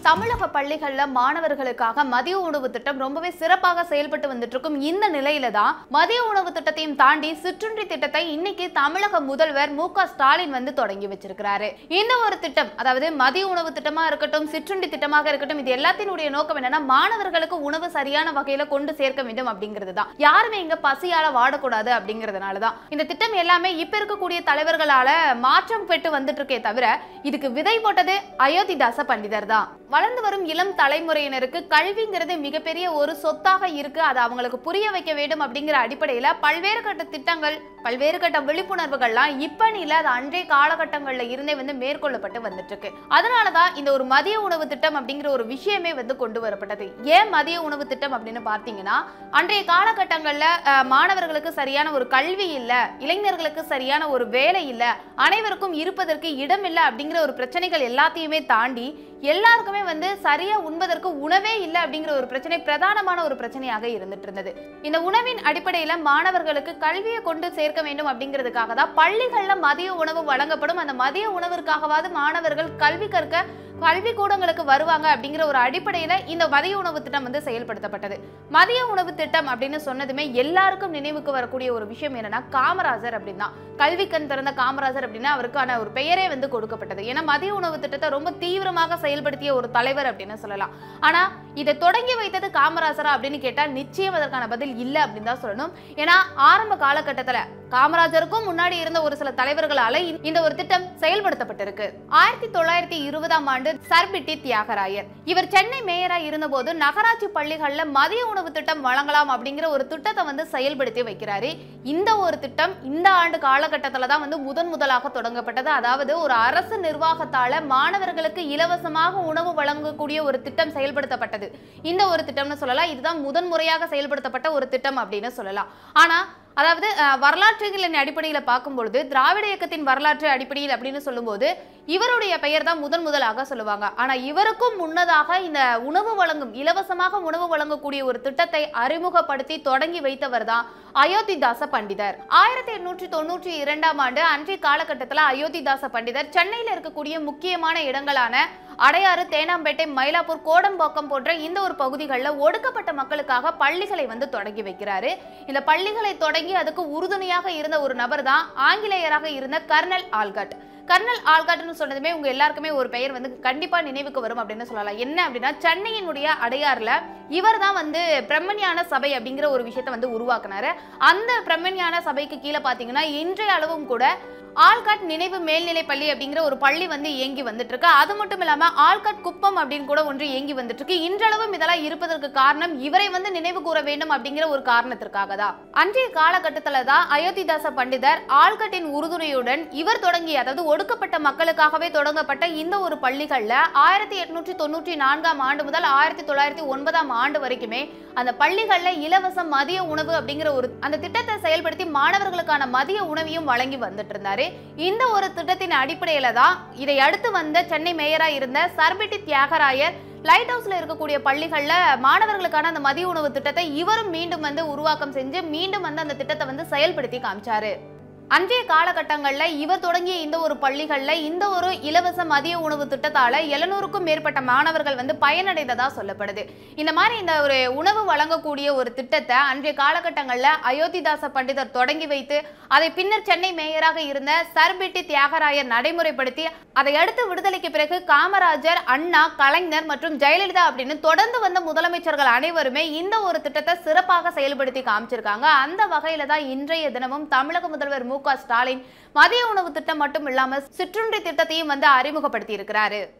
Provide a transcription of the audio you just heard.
தமிழக பள்ளிகள்ல மாணவர்களுக்காக மதிய உணவு திட்டம் ரொம்பவே சிறப்பாக செயல்பட்டு வந்துட்டு இருக்கும் இந்த நிலையில தான் மதிய உணவு திட்டத்தையும் தாண்டி சிற்றுண்டி திட்டத்தை இன்னைக்கு தமிழக முதல்வர் மு க ஸ்டாலின் வந்து தொடங்கி வச்சிருக்கிறாரு இந்த ஒரு திட்டம் அதாவது மதிய உணவு திட்டமா இருக்கட்டும் சிற்றுண்டி திட்டமாக இருக்கட்டும் இது எல்லாத்தினுடைய நோக்கம் என்னன்னா மாணவர்களுக்கு உணவு சரியான வகையில கொண்டு சேர்க்க வேண்டும் அப்படிங்கிறது தான் யாருமே இங்க பசியால வாடக்கூடாது அப்படிங்கிறதுனால தான் இந்த திட்டம் எல்லாமே இப்ப இருக்கக்கூடிய தலைவர்களால மாற்றம் பெற்று வந்துட்டு இருக்கே தவிர இதுக்கு விதை போட்டது அயோத்திதாச பண்டிதர் தான் வளர்ந்து வரும் இளம் தலைமுறையினருக்கு கல்விங்கிறது மிகப்பெரிய ஒரு சொத்தாக இருக்கு அதை அவங்களுக்கு புரிய வைக்க வேண்டும் அப்படிங்கிற அடிப்படையில பல்வேறு கட்ட திட்டங்கள் பல்வேறு கட்ட விழிப்புணர்வுகள்லாம் இப்ப இல்ல அது அன்றைய காலகட்டங்கள்ல இருந்தே வந்து மேற்கொள்ளப்பட்டு வந்துட்டு இருக்கு அதனாலதான் இந்த ஒரு மதிய உணவு திட்டம் அப்படிங்கிற ஒரு விஷயமே வந்து கொண்டு வரப்பட்டது ஏன் மதிய உணவு திட்டம் அப்படின்னு பார்த்தீங்கன்னா அன்றைய காலகட்டங்கள்ல அஹ், மாணவர்களுக்கு சரியான ஒரு கல்வி இல்ல இளைஞர்களுக்கு சரியான ஒரு வேலை இல்ல அனைவருக்கும் இருப்பதற்கு இடம் இல்ல அப்படிங்கிற ஒரு பிரச்சனைகள் எல்லாத்தையுமே தாண்டி எல்லாருக்குமே வந்து சரியா உண்பதற்கு உணவே இல்லை அப்படிங்கிற ஒரு பிரச்சனை பிரதானமான ஒரு பிரச்சனையாக இருந்துட்டு இருந்தது இந்த உணவின் அடிப்படையில மாணவர்களுக்கு கல்வியை கொண்டு சேர்க்க வேண்டும் அப்படிங்கிறதுக்காக தான் பள்ளிகள்ல மதிய உணவு வழங்கப்படும் அந்த மதிய உணவிற்காகவாவது மாணவர்கள் கல்வி கற்க கல்வி கூடங்களுக்கு வருவாங்க அப்படிங்கிற ஒரு அடிப்படையில இந்த மதிய உணவு திட்டம் வந்து செயல்படுத்தப்பட்டது மதிய உணவு திட்டம் அப்படின்னு சொன்னதுமே எல்லாருக்கும் நினைவுக்கு வரக்கூடிய ஒரு விஷயம் என்னன்னா காமராஜர் அப்படின்னா கல்வி கண் திறந்த காமராஜர் அப்படின்னா அவருக்கான ஒரு பெயரே வந்து கொடுக்கப்பட்டது ஏன்னா மதிய உணவு திட்டத்தை ரொம்ப தீவிரமாக செயல்படுத்திய ஒரு தலைவர் அப்படின்னு சொல்லலாம் ஆனா இதை தொடங்கி வைத்தது காமராஜரா அப்படின்னு கேட்டா நிச்சயம் அதற்கான பதில் இல்லை அப்படின்னு தான் சொல்லணும் ஏன்னா ஆரம்ப காலகட்டத்துல காமராஜருக்கும் முன்னாடி இருந்த ஒரு சில தலைவர்களால இந்த- இந்த ஒரு திட்டம் செயல்படுத்தப்பட்டிருக்கு ஆயிரத்தி தொள்ளாயிரத்தி இருபதாம் ஆண்டு சர்பிட்டி தியாகராயர் இவர் சென்னை மேயரா இருந்தபோது நகராட்சி பள்ளிகள்ல மதிய உணவு திட்டம் வழங்கலாம் அப்படிங்கிற ஒரு திட்டத்தை வந்து செயல்படுத்தி வைக்கிறாரு இந்த ஒரு திட்டம் இந்த ஆண்டு காலகட்டத்துல தான் வந்து முதன் முதலாக தொடங்கப்பட்டது அதாவது ஒரு அரசு நிர்வாகத்தால மாணவர்களுக்கு இலவசமாக உணவு வழங்கக்கூடிய ஒரு திட்டம் செயல்படுத்தப்பட்டது இந்த ஒரு திட்டம்னு சொல்லலாம் இதுதான் முதன் முறையாக செயல்படுத்தப்பட்ட ஒரு திட்டம் அப்படின்னு சொல்லலாம் ஆனா அதாவது அஹ், வரலாற்றுகளின் அடிப்படையில் பார்க்கும்பொழுது திராவிட இயக்கத்தின் வரலாற்று அடிப்படையில் அப்படின்னு சொல்லும்போது இவருடைய பெயர் தான் முதன் முதலாக சொல்லுவாங்க ஆனா இவருக்கும் முன்னதாக இந்த உணவு வழங்கும் இலவசமாக உணவு வழங்கக்கூடிய ஒரு திட்டத்தை அறிமுகப்படுத்தி தொடங்கி வைத்தவர் தான் அயோத்திதாச பண்டிதர் ஆயிரத்தி எண்ணூற்றி தொண்ணூற்றி இரண்டாம் ஆண்டு அன்றைய காலகட்டத்தில் அயோத்திதாச பண்டிதர் சென்னையில் இருக்கக்கூடிய முக்கியமான இடங்களான அடையாறு தேனாம்பேட்டை மயிலாப்பூர் கோடம்பாக்கம் போன்ற இந்த ஒரு பகுதிகளில் ஒடுக்கப்பட்ட மக்களுக்காக பள்ளிகளை வந்து தொடங்கி வைக்கிறாரு இந்த பள்ளிகளை தொடங்கி அதுக்கு உறுதுணையாக இருந்த ஒரு நபர் தான் ஆங்கிலேயராக இருந்த கர்னல் ஆல்கட் கர்னல் ஆல்காட்னு சொன்னதுமே உங்க எல்லாருக்குமே ஒரு பெயர் வந்து கண்டிப்பா நினைவுக்கு வரும் அப்படின்னு சொல்லலாம் என்ன அப்படின்னா சென்னையினுடைய அடையாறுல இவர் தான் வந்து பிரம்மஞான சபை அப்படிங்கிற ஒரு விஷயத்தை வந்து உருவாக்குனாரு அந்த பிரம்மஞான சபைக்கு கீழே பாத்தீங்கன்னா இன்றைய அளவும் கூட ஆல்காட் நினைவு மேல்நிலை பள்ளி அப்படிங்கிற ஒரு பள்ளி வந்து இயங்கி வந்துட்டு இருக்கு அது மட்டும் இல்லாம ஆல்காட் குப்பம் அப்படின்னு கூட ஒன்று இயங்கி வந்துட்டு இருக்கு இன்றளவும் இதெல்லாம் இருப்பதற்கு காரணம் இவரை வந்து நினைவு கூற வேண்டும் அப்படிங்கிற ஒரு காரணத்திற்காக தான் அன்றைய காலகட்டத்துல தான் அயோத்திதாச பண்டிதர் ஆல்கட்டின் உறுதுணையுடன் இவர் தொடங்கிய அதாவது ஒடுக்கப்பட்ட மக்களுக்காகவே தொடங்கப்பட்ட இந்த ஒரு பள்ளிகள்ல ஆயிரத்தி எட்நூற்றி தொண்ணூற்றி நான்காம் ஆண்டு முதல் ஆயிரத்தி தொள்ளாயிரத்தி ஒன்பதாம் ஆண்டு வரைக்குமே அந்த பள்ளிகள்ல இலவச மதிய உணவு அப்படிங்கிற ஒரு அந்த திட்டத்தை செயல்படுத்தி மாணவர்களுக்கான மதிய உணவையும் வழங்கி வந்துட்டு இருந்தாரு இந்த ஒரு திட்டத்தின் அடிப்படையில தான் இதை அடுத்து வந்த சென்னை மேயரா இருந்த சர்பிட்டி தியாகராயர் லைட் ஹவுஸ்ல இருக்கக்கூடிய பள்ளிகள்ல மாணவர்களுக்கான அந்த மதிய உணவு திட்டத்தை இவரும் மீண்டும் வந்து உருவாக்கம் செஞ்சு மீண்டும் வந்து அந்த திட்டத்தை வந்து செயல்படுத்தி காமிச்சாரு அன்றைய காலகட்டங்கள்ல இவர் தொடங்கிய இந்த ஒரு பள்ளிகள்ல இந்த ஒரு இலவச மதிய உணவு திட்டத்தால எழுநூறுக்கும் மேற்பட்ட மாணவர்கள் வந்து பயனடைந்ததா சொல்லப்படுது இந்த மாதிரி இந்த ஒரு உணவு வழங்கக்கூடிய ஒரு திட்டத்தை அன்றைய காலகட்டங்கள்ல அயோத்திதாச பண்டிதர் தொடங்கி வைத்து அதை பின்னர் சென்னை மேயராக இருந்த சர்பிட்டி தியாகராயர் நடைமுறைப்படுத்தி அதை அடுத்து விடுதலைக்கு பிறகு காமராஜர் அண்ணா கலைஞர் மற்றும் ஜெயலலிதா அப்படின்னு தொடர்ந்து வந்த முதலமைச்சர்கள் அனைவருமே இந்த ஒரு திட்டத்தை சிறப்பாக செயல்படுத்தி காமிச்சிருக்காங்க அந்த வகையில தான் இன்றைய தினமும் தமிழக முதல்வர் மு க ஸ்டாலின் மதிய உணவு திட்டம் மட்டும் இல்லாம சிற்றுண்டி திட்டத்தையும் வந்து அறிமுகப்படுத்தி இருக்கிறாரு